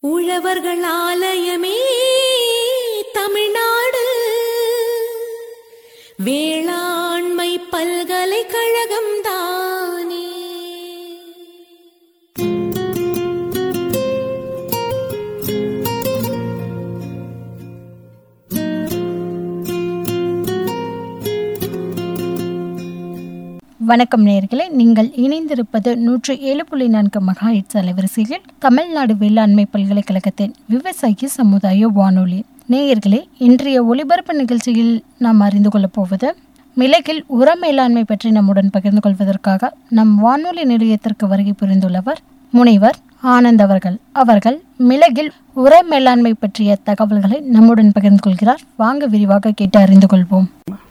உழவர்கள் ஆலயமே தமிழ்நாடு வேளாண்மை பல்கலைக்கழகம் தானே வணக்கம் நேயர்களே நீங்கள் இணைந்திருப்பது நூற்று ஏழு புள்ளி நான்கு மகாஹெட்ஸ் அலைவரிசையில் தமிழ்நாடு வேளாண்மை பல்கலைக்கழகத்தின் விவசாயி சமுதாய வானொலி நேயர்களே இன்றைய ஒலிபரப்பு நிகழ்ச்சியில் நாம் அறிந்து கொள்ளப் போவது மிளகில் உர மேலாண்மை பற்றி நம்முடன் பகிர்ந்து கொள்வதற்காக நம் வானொலி நிலையத்திற்கு வருகை புரிந்துள்ளவர் முனைவர் ஆனந்த் அவர்கள் அவர்கள் மிளகில் உர மேலாண்மை பற்றிய தகவல்களை நம்முடன் பகிர்ந்து கொள்கிறார் வாங்க விரிவாக கேட்டு அறிந்து கொள்வோம்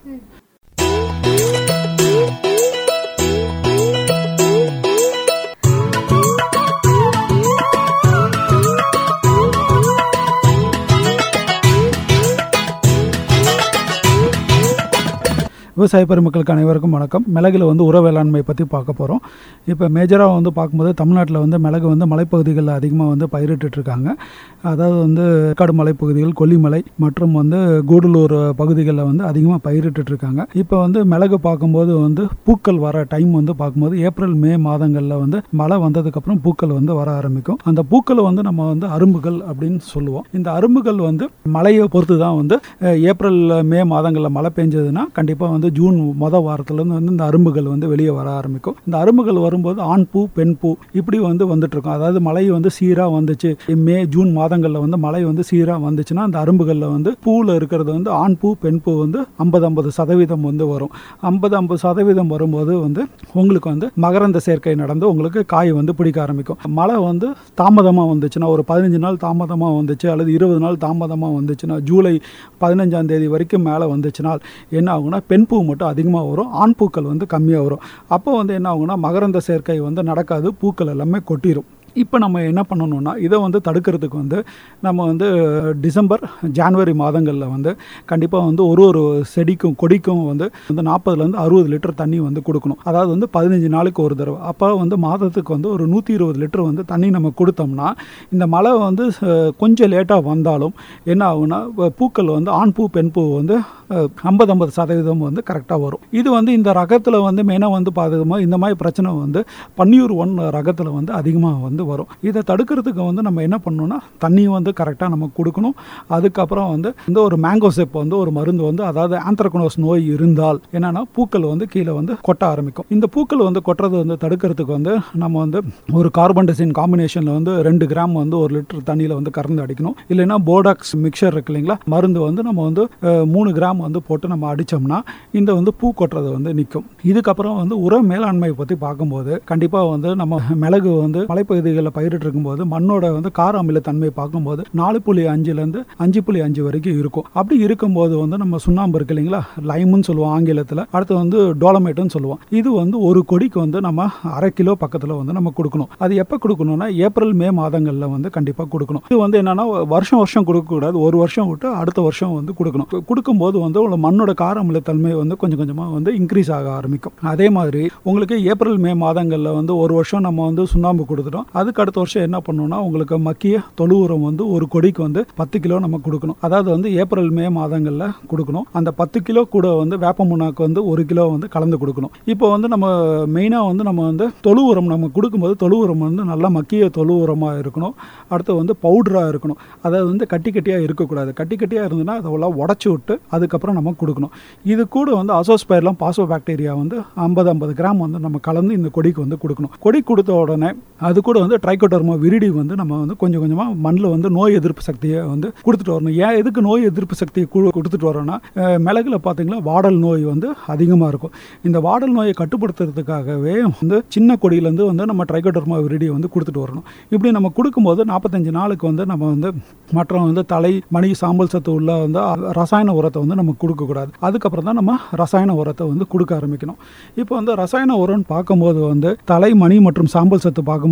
விவசாய பெருமக்களுக்கு அனைவருக்கும் வணக்கம் மிளகுல வந்து உர வேளாண்மை பற்றி பார்க்க போகிறோம் இப்போ மேஜராக வந்து பார்க்கும்போது தமிழ்நாட்டில் வந்து மிளகு வந்து மலைப்பகுதிகளில் அதிகமாக வந்து பயிரிட்டுட்டு இருக்காங்க அதாவது வந்து ஏற்காடு மலைப்பகுதிகள் கொல்லிமலை மற்றும் வந்து கூடலூர் பகுதிகளில் வந்து அதிகமாக பயிரிட்டுட்டு இருக்காங்க இப்போ வந்து மிளகு பார்க்கும்போது வந்து பூக்கள் வர டைம் வந்து பார்க்கும்போது ஏப்ரல் மே மாதங்களில் வந்து மழை வந்ததுக்கப்புறம் பூக்கள் வந்து வர ஆரம்பிக்கும் அந்த பூக்களை வந்து நம்ம வந்து அரும்புகள் அப்படின்னு சொல்லுவோம் இந்த அரும்புகள் வந்து மழையை பொறுத்து தான் வந்து அஹ், ஏப்ரல் மே மாதங்களில் மழை பெஞ்சதுன்னா கண்டிப்பாக வந்து ஜூன் மொத வாரத்துலேருந்து வந்து இந்த அரும்புகள் வந்து வெளியே வர ஆரம்பிக்கும் இந்த அரும்புகள் வரும்போது ஆண் பூ பெண் பூ இப்படி வந்து வந்துட்டு இருக்கும் அதாவது மழை வந்து சீராக வந்துச்சு மே ஜூன் மாதங்களில் வந்து மழை வந்து சீராக வந்துச்சுன்னா அந்த அரும்புகளில் வந்து பூவில் இருக்கிறது வந்து ஆண் பூ பெண் பூ வந்து ஐம்பது ஐம்பது சதவீதம் வந்து வரும் ஐம்பது ஐம்பது சதவீதம் வரும்போது வந்து உங்களுக்கு வந்து மகரந்த சேர்க்கை நடந்து உங்களுக்கு காய் வந்து பிடிக்க ஆரம்பிக்கும் மழை வந்து தாமதமாக வந்துச்சுன்னா ஒரு பதினஞ்சு நாள் தாமதமாக வந்துச்சு அல்லது இருபது நாள் தாமதமாக வந்துச்சுன்னா ஜூலை பதினஞ்சாம் தேதி வரைக்கும் மேலே வந்துச்சுனால் என்ன ஆகும்னா பெண் பூ மட்டும் அதிகமாக வரும் ஆண் பூக்கள் வந்து கம்மியாக வரும் அப்போ வந்து என்ன ஆகும்னா மகரந்த சேர்க்கை வந்து நடக்காது பூக்கள் எல்லாமே கொட்டிடும் இப்போ நம்ம என்ன பண்ணணும்னா இதை வந்து தடுக்கிறதுக்கு வந்து நம்ம வந்து டிசம்பர் ஜான்வரி மாதங்களில் வந்து கண்டிப்பாக வந்து ஒரு ஒரு செடிக்கும் கொடிக்கும் வந்து வந்து நாற்பதுலேருந்து அறுபது லிட்டர் தண்ணி வந்து கொடுக்கணும் அதாவது வந்து பதினஞ்சு நாளுக்கு ஒரு தடவை அப்போ வந்து மாதத்துக்கு வந்து ஒரு நூற்றி இருபது லிட்டர் வந்து தண்ணி நம்ம கொடுத்தோம்னா இந்த மழை வந்து அஹ், கொஞ்சம் லேட்டாக வந்தாலும் என்ன ஆகும்னா அஹ், பூக்கள் வந்து ஆண் பூ பெண் பூ வந்து ஐம்பது ஐம்பது சதவீதம் வந்து கரெக்டாக வரும் இது வந்து இந்த ரகத்தில் வந்து மெயினாக வந்து பார்த்தோமா இந்த மாதிரி பிரச்சனை வந்து பன்னியூர் ஒன் ரகத்தில் வந்து அதிகமாக வந்து வரும் இதை தடுக்கிறதுக்கு வந்து நம்ம என்ன பண்ணணும்னா தண்ணி வந்து கரெக்டாக நம்ம கொடுக்கணும் அதுக்கப்புறம் வந்து இந்த ஒரு மேங்கோ செப் வந்து ஒரு மருந்து வந்து அதாவது ஆந்த்ரகனோஸ் நோய் இருந்தால் என்னன்னா பூக்கள் வந்து கீழே வந்து கொட்ட ஆரம்பிக்கும் இந்த பூக்கள் வந்து கொட்டுறது வந்து தடுக்கிறதுக்கு வந்து நம்ம வந்து ஒரு கார்பன் டெசின் காம்பினேஷனில் வந்து ரெண்டு கிராம் வந்து ஒரு லிட்டர் தண்ணியில் வந்து கறந்து அடிக்கணும் இல்லைன்னா போடாக்ஸ் மிக்சர் இருக்கு இல்லைங்களா மருந்து வந்து நம்ம வந்து அஹ், மூணு கிராம் வந்து போட்டு நம்ம அடித்தோம்னா இந்த வந்து பூ கொட்டுறது வந்து நிற்கும் இதுக்கப்புறம் வந்து உர மேலாண்மை பற்றி பார்க்கும்போது கண்டிப்பாக வந்து நம்ம மிளகு வந்து மலைப்பகுதிகளில் பயிரிட்டு இருக்கும்போது மண்ணோட வந்து கார அமிலத்தன்மை பார்க்கும்போது நாலு புள்ளி அஞ்சுலேருந்து அஞ்சு புள்ளி அஞ்சு வரைக்கும் இருக்கும் அப்படி இருக்கும்போது வந்து நம்ம சுண்ணாம்பு இருக்கு இல்லைங்களா லைமுன்னு சொல்லுவோம் ஆங்கிலத்தில் அடுத்து வந்து டோலமேட்டுன்னு சொல்லுவோம் இது வந்து ஒரு கொடிக்கு வந்து நம்ம அரை கிலோ பக்கத்தில் வந்து நம்ம கொடுக்கணும் அது எப்போ கொடுக்கணும்னா ஏப்ரல் மே மாதங்களில் வந்து கண்டிப்பாக கொடுக்கணும் இது வந்து என்னன்னா வருஷம் வருஷம் கொடுக்கக்கூடாது ஒரு வருஷம் விட்டு அடுத்த வருஷம் வந்து கொடுக்கணும் கு- கொடுக்கும்போது வந்து உள்ள மண்ணோட கார அமிலத்தன்மை வந்து கொஞ்சம் கொஞ்சமாக வந்து இன்க்ரீஸ் ஆக ஆரம்பிக்கும் அதே மாதிரி உங்களுக்கு ஏப்ரல் மே மாதங்களில் வந்து ஒரு வருஷம் நம்ம வந்து சுண்ணாம்பு கொடுத்துட்டோம் அதுக்கு அடுத்த வருஷம் என்ன பண்ணணும்னா உங்களுக்கு மக்கிய தொழு உரம் வந்து ஒரு கொடிக்கு வந்து பத்து கிலோ நம்ம கொடுக்கணும் அதாவது வந்து ஏப்ரல் மே மாதங்களில் கொடுக்கணும் அந்த பத்து கிலோ கூட வந்து வேப்ப முன்னாக்கு வந்து ஒரு கிலோ வந்து கலந்து கொடுக்கணும் இப்போ வந்து நம்ம மெயினாக வந்து நம்ம வந்து தொழு உரம் நம்ம கொடுக்கும்போது தொழு உரம் வந்து நல்லா மக்கிய தொழு உரமாக இருக்கணும் அடுத்து வந்து பவுடராக இருக்கணும் அதாவது வந்து கட்டி கட்டியாக இருக்கக்கூடாது கட்டி கட்டியாக இருந்ததுன்னா அதெல்லாம் உடச்சி விட்டு அதுக்கப்புறம் நம்ம கொடுக்கணும் இது கூட வந்து அசோஸ்பயர்லாம் பாசோ பாக்டீரியா வந்து ஐம்பது ஐம்பது கிராம் வந்து நம்ம கலந்து இந்த கொடிக்கு வந்து கொடுக்கணும் கொடி கொடுத்த உடனே அது கூட வந்து ட்ரைகோடர்மா விரிடி வந்து நம்ம வந்து கொஞ்சம் கொஞ்சமாக மண்ணில் வந்து நோய் எதிர்ப்பு சக்தியை வந்து கொடுத்துட்டு வரணும் ஏன் எதுக்கு நோய் எதிர்ப்பு சக்தியை கு- கொடுத்துட்டு வரோம்னா அஹ், மிளகுல பார்த்தீங்கன்னா வாடல் நோய் வந்து அதிகமாக இருக்கும் இந்த வாடல் நோயை கட்டுப்படுத்துறதுக்காகவே வந்து சின்ன கொடியிலேருந்து வந்து நம்ம ட்ரைகோடர்மா விரிடியை வந்து கொடுத்துட்டு வரணும் இப்படி நம்ம கொடுக்கும்போது நாற்பத்தஞ்சு நாளுக்கு வந்து நம்ம வந்து மற்ற வந்து தலை மணி சாம்பல் சத்து உள்ள வந்து அ- ரசாயன உரத்தை வந்து நம்ம கொடுக்கக்கூடாது அதுக்கப்புறம் தான் நம்ம ரசாயன உரத்தை வந்து கொடுக்க ஆரம்பிக்கணும் இப்போ வந்து ரசாயன உரம்னு பார்க்கும்போது வந்து தலை மணி மற்றும் சாம்பல் சத்து பார்க்கும்போது வந்து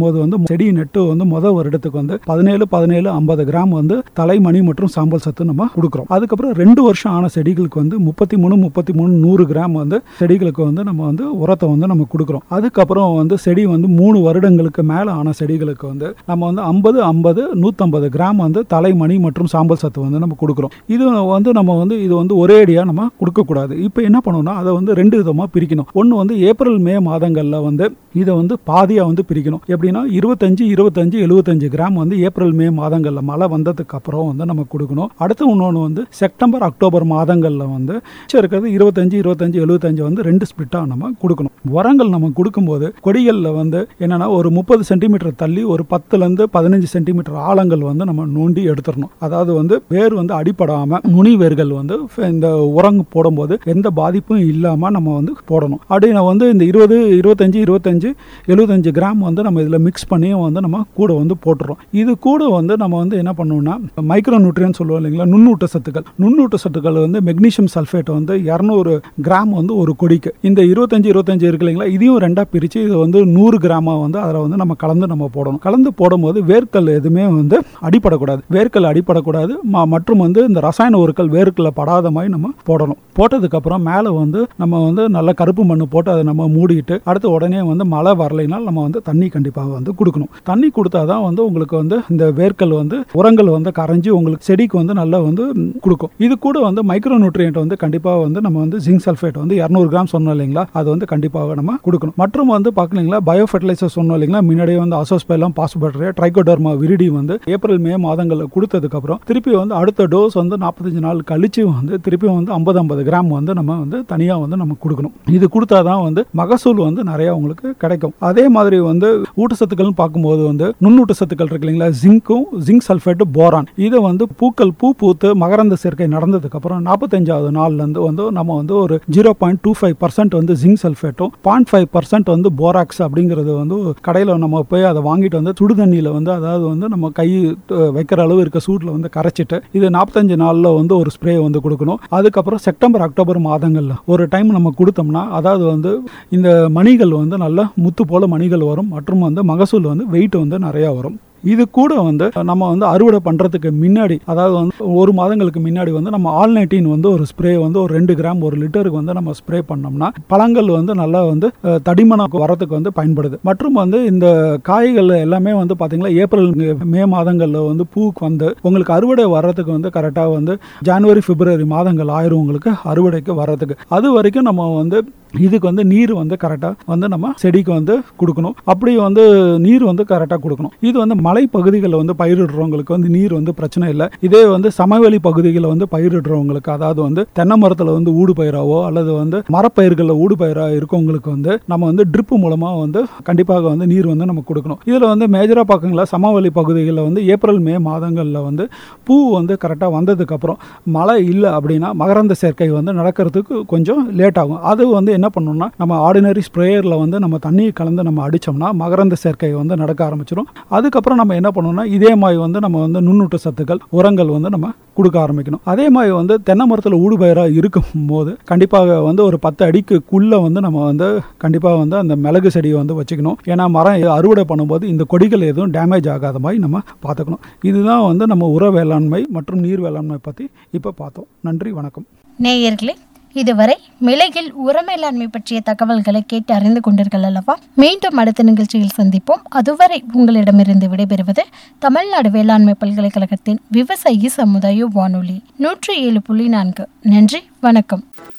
செடி நெட்டு வந்து முதல் வருடத்துக்கு வந்து பதினேழு பதினேழு ஐம்பது கிராம் வந்து தலைமணி மற்றும் சாம்பல் சத்து நம்ம கொடுக்குறோம் அதுக்கப்புறம் ரெண்டு வருஷம் ஆன செடிகளுக்கு வந்து முப்பத்தி மூணு முப்பத்தி மூணு நூறு கிராம் வந்து செடிகளுக்கு வந்து நம்ம வந்து உரத்தை வந்து நம்ம கொடுக்குறோம் அதுக்கப்புறம் வந்து செடி வந்து மூணு வருடங்களுக்கு மேலே ஆன செடிகளுக்கு வந்து நம்ம வந்து ஐம்பது ஐம்பது நூற்றம்பது கிராம் வந்து தலைமணி மற்றும் சாம்பல் சத்து வந்து நம்ம கொடுக்குறோம் இது வந்து நம்ம வந்து இது வந்து ஒரே அடியாக நம்ம கொடுக்கக்கூடாது இப்போ என்ன பண்ணணும்னா அதை வந்து ரெண்டு விதமாக பிரிக்கணும் ஒன்று வந்து ஏப்ரல் மே மாதங்களில் வந்து இதை வந்து பாதியாக வந்து பிரிக்கணும் எப்படின்னா இருபத்தஞ்சு இருபத்தஞ்சு எழுபத்தஞ்சு கிராம் வந்து ஏப்ரல் மே மாதங்களில் மழை வந்ததுக்கு அப்புறம் வந்து நம்ம கொடுக்கணும் அடுத்து இன்னொன்று வந்து செப்டம்பர் அக்டோபர் மாதங்களில் வந்து மிச்சம் இருக்கிறது இருபத்தஞ்சு இருபத்தஞ்சு எழுபத்தஞ்சு வந்து ரெண்டு ஸ்பிட்டாக நம்ம கொடுக்கணும் உரங்கள் நம்ம கொடுக்கும்போது கொடிகளில் வந்து என்னன்னா ஒரு முப்பது சென்டிமீட்டர் தள்ளி ஒரு பத்துலேருந்து பதினஞ்சு சென்டிமீட்டர் ஆழங்கள் வந்து நம்ம நோண்டி எடுத்துடணும் அதாவது வந்து வேர் வந்து அடிப்படாமல் நுனி வேர்கள் வந்து இந்த உரங்கு போடும்போது எந்த பாதிப்பும் இல்லாமல் நம்ம வந்து போடணும் அப்படி நான் வந்து இந்த இருபது இருபத்தஞ்சு இருபத்தஞ்சு எழுபத்தஞ்சு கிராம் வந்து நம்ம இதில் மிக்ஸ் பண்ணி வந்து நம்ம கூட வந்து போட்டுறோம் இது கூட வந்து நம்ம வந்து என்ன பண்ணணும்னா மைக்ரோ நியூட்ரியன் சொல்லுவோம் இல்லைங்களா நுண்ணூட்ட சத்துக்கள் நுண்ணூட்ட சத்துக்கள் வந்து மெக்னீஷியம் சல்ஃபேட் வந்து இரநூறு கிராம் வந்து ஒரு கொடிக்கு இந்த இருபத்தஞ்சு இருபத்தஞ்சு இருக்கு இல்லைங்களா இதையும் ரெண்டாக பிரித்து இது வந்து நூறு கிராமாக வந்து அதில் வந்து நம்ம கலந்து நம்ம போடணும் கலந்து போடும்போது வேர்க்கல் எதுவுமே வந்து அடிப்படக்கூடாது வேர்க்கல் அடிப்படக்கூடாது ம- மற்றும் வந்து இந்த ரசாயன உருக்கள் வேர்க்கல்ல படாத மாதிரி நம்ம போடணும் போட்டதுக்கப்புறம் மேலே வந்து நம்ம வந்து நல்ல கருப்பு மண் போட்டு அதை நம்ம மூடிட்டு அடுத்து உடனே வந்து மழை வரலைனால் நம்ம வந்து தண்ணி கண்டிப்பாக வந்து கொடுக்கணும் தண்ணி கொடுத்தா தான் வந்து உங்களுக்கு வந்து இந்த வேர்க்கல் வந்து உரங்கள் வந்து கரைஞ்சி உங்களுக்கு செடிக்கு வந்து நல்லா வந்து ம், கொடுக்கும் இது கூட வந்து மைக்ரோ நியூட்ரியன்ட் வந்து கண்டிப்பாக வந்து நம்ம வந்து ஜிங்க் சல்ஃபேட் வந்து இரநூறு கிராம் சொன்னோம் இல்லைங்களா அது வந்து கண்டிப்பாக நம்ம கொடுக்கணும் மற்றும் வந்து பார்க்கலீங்களா பயோ ஃபெர்டிலைசர் சொன்னோம் இல்லைங்களா முன்னாடியே வந்து அசோஸ்பெல்லாம் பாஸ்பேட்டரி ட்ரைகோடர்மா விரிடி வந்து ஏப்ரல் மே மாதங்களில் கொடுத்ததுக்கப்புறம் திருப்பி வந்து அடுத்த டோஸ் வந்து நாற்பத்தஞ்சு நாள் கழிச்சு வந்து திருப்பி வந்து ஐம்பது ஐம்பது கிராம் வந்து நம்ம வந்து தனியாக வந்து நம்ம கொடுக்கணும் இது கொடுத்தா தான் வந்து மகசூல் வந்து நிறைய உங்களுக்கு கிடைக்கும் அதே மாதிரி வந்து ஊட்டச்சத்துக்கள்னு பார்க்கும்போது வந்து நுண்ணூட்டச்சத்துக்கள் இருக்கு இல்லைங்களா ஜிங்க்கும் ஜிங்க் சல்ஃபேட்டு போரான் இதை வந்து பூக்கள் பூ பூத்து மகரந்த சேர்க்கை நடந்ததுக்கு அப்புறம் நாற்பத்தஞ்சாவது நாள்ல இருந்து வந்து நம்ம வந்து ஒரு zero point two five percent வந்து ஜிங்க் சல்ஃபேட்டும் பாயிண்ட் ஃபைவ் பர்சன்ட் வந்து போராக்ஸ் அப்படிங்கிறது வந்து கடையில் நம்ம போய் அதை வாங்கிட்டு வந்து சுடு தண்ணியில் வந்து அதாவது வந்து நம்ம கை அஹ், வைக்கிற அளவு இருக்க சூட்டில் வந்து கரைச்சிட்டு இது நாற்பத்தஞ்சு நாளில் வந்து ஒரு ஸ்ப்ரே வந்து கொடுக்கணும் அதுக்கப்புறம் செப்டம்பர் அக்டோபர் மாதங்களில் ஒரு டைம் நம்ம கொடுத்தோம்னா அதாவது வந்து இந்த மணிகள் வந்து நல்லா முத்து போல மணிகள் வரும் மற்றும் வந்து மகசூல் வந்து வெயிட் வந்து நிறையா வரும் இது கூட வந்து நம்ம வந்து அறுவடை பண்ணுறதுக்கு முன்னாடி அதாவது வந்து ஒரு மாதங்களுக்கு முன்னாடி வந்து நம்ம ஆல்நைட்டின் வந்து ஒரு ஸ்ப்ரே வந்து ஒரு ரெண்டு கிராம் ஒரு லிட்டருக்கு வந்து நம்ம ஸ்ப்ரே பண்ணோம்னா பழங்கள் வந்து நல்லா வந்து அஹ், தடிமனம் வரத்துக்கு வந்து பயன்படுது மற்றும் வந்து இந்த காய்கள் எல்லாமே வந்து பார்த்தீங்களா ஏப்ரல் மே மாதங்களில் வந்து பூக்கு வந்து உங்களுக்கு அறுவடை வர்றதுக்கு வந்து கரெக்டாக வந்து ஜனவரி பிப்ரவரி மாதங்கள் ஆயிரும் உங்களுக்கு அறுவடைக்கு வர்றதுக்கு அது வரைக்கும் நம்ம வந்து இதுக்கு வந்து நீர் வந்து கரெக்டாக வந்து நம்ம செடிக்கு வந்து கொடுக்கணும் அப்படி வந்து நீர் வந்து கரெக்டாக கொடுக்கணும் இது வந்து மலை பகுதிகளில் வந்து பயிரிடுறவங்களுக்கு வந்து நீர் வந்து பிரச்சனை இல்லை இதே வந்து சமவெளி பகுதிகளில் வந்து பயிரிடுறவங்களுக்கு அதாவது வந்து தென்னை மரத்தில் வந்து ஊடு பயிராவோ அல்லது வந்து மரப்பயிர்களில் ஊடு பயிராக இருக்கவங்களுக்கு வந்து நம்ம வந்து ட்ரிப்பு மூலமாக வந்து கண்டிப்பாக வந்து நீர் வந்து நம்ம கொடுக்கணும் இதில் வந்து மேஜராக பார்க்குங்களா சமவெளி பகுதிகளில் வந்து ஏப்ரல் மே மாதங்களில் வந்து பூ வந்து கரெக்டாக வந்ததுக்கப்புறம் மழை இல்லை அப்படின்னா மகரந்த சேர்க்கை வந்து நடக்கிறதுக்கு கொஞ்சம் லேட் ஆகும் அது வந்து என்ன பண்ணணும்னா நம்ம ஆர்டினரி ஸ்ப்ரேயரில் வந்து நம்ம தண்ணியை கலந்து நம்ம அடித்தோம்னா மகரந்த சேர்க்கை வந்து நடக்க ஆரம்பிச்சிடும் அதுக்கப்புறம் நம்ம என்ன பண்ணணும்னா இதே மாதிரி வந்து நம்ம வந்து நுண்ணூட்ட சத்துக்கள் உரங்கள் வந்து நம்ம கொடுக்க ஆரம்பிக்கணும் அதே மாதிரி வந்து தென்னை மரத்தில் ஊடுபயிராக இருக்கும் போது கண்டிப்பாக வந்து ஒரு பத்து அடிக்குள்ளே வந்து நம்ம வந்து கண்டிப்பாக வந்து அந்த மிளகு செடியை வந்து வச்சுக்கணும் ஏன்னா மரம் அறுவடை பண்ணும்போது இந்த கொடிகள் எதுவும் டேமேஜ் ஆகாத மாதிரி நம்ம பார்த்துக்கணும் இதுதான் வந்து நம்ம உர வேளாண்மை மற்றும் நீர் வேளாண்மை பற்றி இப்போ பார்த்தோம் நன்றி வணக்கம் நேயர்களே இதுவரை மிளகில் உர மேலாண்மை பற்றிய தகவல்களை கேட்டு அறிந்து கொண்டீர்கள் அல்லவா மீண்டும் அடுத்த நிகழ்ச்சியில் சந்திப்போம் அதுவரை உங்களிடமிருந்து விடைபெறுவது தமிழ்நாடு வேளாண்மை பல்கலைக்கழகத்தின் விவசாயி சமுதாய வானொலி நூற்றி ஏழு புள்ளி நான்கு நன்றி வணக்கம்